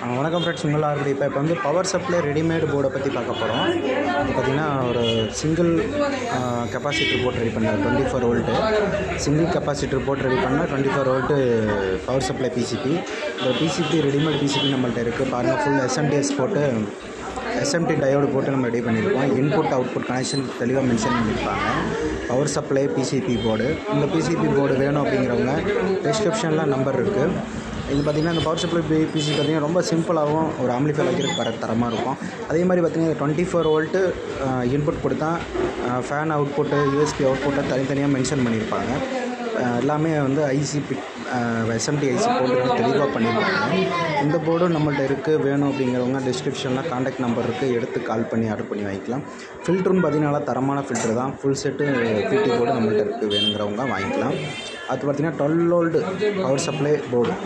ஆ, வணக்கம் ஃப்ரெண்ட்ஸ் உங்கள் ஆல்ரெடி இப்போ இப்போ வந்து பவர் சப்ளை ரெடிமேடு போர்டை பற்றி பார்க்க போகிறோம் இது பார்த்திங்கன்னா ஒரு சிங்கிள் கெப்பாசிட்டர் போட்டு ரெடி பண்ண twenty four volt single capacitor போட்டு ரெடி பண்ணால் twenty four volt power supply PCB இந்த பிசிபி ரெடிமேட் பிசிபி நம்மள்ட்ட இருக்குது பாருங்கள் ஃபுல் எஸ்எம்டிஎஸ் போட்டு எஸ்எம்டி டயோடு போட்டு நம்ம ரெடி பண்ணியிருக்கோம் இன்புட் அவுட்புட் கனெக்ஷன் தெளிவாக மென்ஷன் பண்ணியிருப்பாங்க பவர் சப்ளை பிசிபி போர்டு இந்த பிசிபி போர்டு வேணும் அப்படிங்கிறவங்க டிஸ்கிரிப்ஷனில் நம்பர் இருக்குது இது பார்த்திங்கன்னா இந்த பவர் சப்ளை பி பிசி பார்த்திங்கன்னா ரொம்ப சிம்பிளாகவும் ஒரு ஆம்பிளிஃபை வைக்கிறதுக்கு பர தரமாக இருக்கும் அதே மாதிரி பார்த்திங்கன்னா டுவெண்ட்டி ஃபோர் வோல்ட்டு இன்புட் கொடுத்தா ஃபேன் அவுட்புட்டு யூஎஸ்பி அவுட்புட்டை தனித்தனியாக மென்ஷன் பண்ணியிருப்பாங்க அஹ் எல்லாமே வந்து ஐசி பிட் எஸ்எம்டி ஐசி போட்டு தெளிவாக பண்ணியிருப்பாங்க இந்த போர்டும் நம்மள்ட்ட இருக்குது வேணும் அப்படிங்கிறவங்க டிஸ்கிரிப்ஷனில் காண்டாக்ட் நம்பர் இருக்குது எடுத்து கால் பண்ணி ஆர்டர் பண்ணி வாங்கிக்கலாம் ஃபில்ட்ருன்னு பார்த்தீங்கன்னா நல்லா தரமான ஃபில்ட்ரு தான் ஃபுல் செட்டு பிடி போர்டு நம்மள்ட்ட இருக்குது வேணுங்கிறவங்க வாங்கிக்கலாம் அது பார்த்திங்கன்னா twelve volt power supply board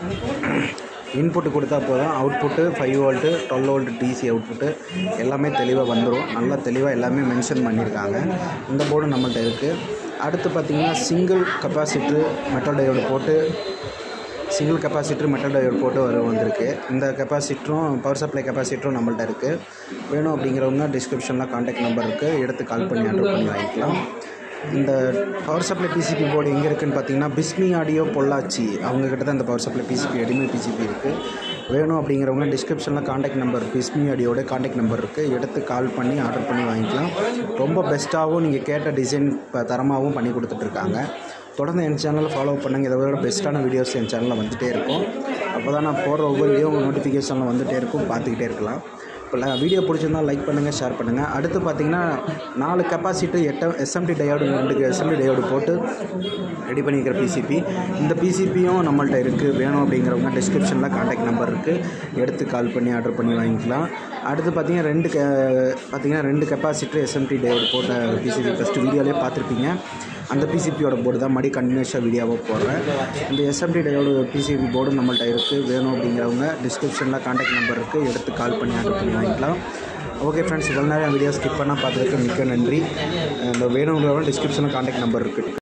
input கொடுத்தா போதும் output five volt twelve volt DC output எல்லாமே தெளிவாக வந்துடும் நல்லா தெளிவாக எல்லாமே மென்ஷன் பண்ணியிருக்காங்க இந்த போர்டு நம்மள்ட்ட இருக்குது அடுத்து பார்த்திங்கன்னா சிங்கிள் கெப்பாசிட்டரு மெட்டல் டயோடு போட்டு சிங்கிள் கெப்பாசிட்டர் மெட்டல் டயோடு போட்டு வர வந்திருக்கு இந்த கெப்பாசிட்டரும் பவர் சப்ளை கெப்பாசிட்டரும் நம்மள்ட்ட இருக்குது வேணும் அப்படிங்கிறவங்க டிஸ்கிரிப்ஷனில் காண்டாக்ட் நம்பர் இருக்குது எடுத்து கால் பண்ணி ஆர்டர் பண்ணி வாங்கிக்கலாம் இந்த பவர் சப்ளை பிசிபி போர்டு எங்கே இருக்குதுன்னு பார்த்தீங்கன்னா பிஸ்மி ஆடியோ பொள்ளாச்சி அவங்கக்கிட்ட தான் இந்த power supply PCB readymade PCB இருக்குது வேணும் அப்படிங்கிறவங்க டிஸ்கிரிப்ஷனில் காண்டாக்ட் நம்பர் பிஸ்மி ஆடியோட காண்டாக்ட் நம்பர் இருக்குது எடுத்து கால் பண்ணி ஆர்டர் பண்ணி வாங்கிக்கலாம் ரொம்ப பெஸ்ட்டாகவும் நீங்கள் கேட்ட டிசைன் இப்போ தரமாகவும் பண்ணி கொடுத்துட்ருக்காங்க தொடர்ந்து என் சேனலை ஃபாலோ பண்ணுங்கள் இதை விட பெஸ்ட்டான வீடியோஸ் என் சேனலில் வந்துகிட்டே இருக்கும் அப்போ தான் நான் போடுற ஒவ்வொரு வீடியோ உங்கள் நோட்டிஃபிகேஷனில் வந்துகிட்டே இருக்கும் பார்த்துக்கிட்டே இருக்கலாம் இப்போ வீடியோ பிடிச்சிருந்தா லைக் பண்ணுங்கள் ஷேர் பண்ணுங்கள் அடுத்து பார்த்தீங்கன்னா நாலு கெப்பாசிட்டி எட்ட எஸ்எம்டி டயோடு ரெண்டு எஸ்எம்டி டயோடு போட்டு ரெடி பண்ணிக்கிற பிசிபி இந்த பிசிபியும் நம்மள்ட்ட இருக்குது வேணும் அப்படிங்கிறவங்க டிஸ்கிரிப்ஷனில் காண்டாக்ட் நம்பர் இருக்குது எடுத்து கால் பண்ணி ஆர்டர் பண்ணி வாங்கிக்கலாம் அடுத்து பார்த்தீங்கன்னா ரெண்டு கே பார்த்தீங்கன்னா ரெண்டு கெப்பாசிட்டர் எஸ்எம்டி டயோடு போட்ட பிசிபி ஃபஸ்ட்டு வீடியோலேயே பார்த்துருப்பீங்க அந்த பிசிபியோட போர்டு தான் மறுபடி கண்டினியூஸாக வீடியோவாக போடுறேன் இந்த எஸ்எம்டி டயோடு பிசிபி போர்டும் நம்மள்ட்ட இருக்குது வேணும் அப்படிங்கிறவங்க டிஸ்கிரிப்ஷனில் காண்டாக்ட் நம்பர் இருக்குது எடுத்து கால் பண்ணி ஆர்டர் பண்ணி வாங்கிக்கலாம் ஓகே ஃப்ரெண்ட்ஸ் இவ்வளோ நேரம் வீடியோ ஸ்கிப் பண்ணால் பார்த்துருக்கு மிக்க நன்றி இந்த வேணுங்கிறவங்க டிஸ்கிரிப்ஷனில் காண்டாக்ட் நம்பர் இருக்குது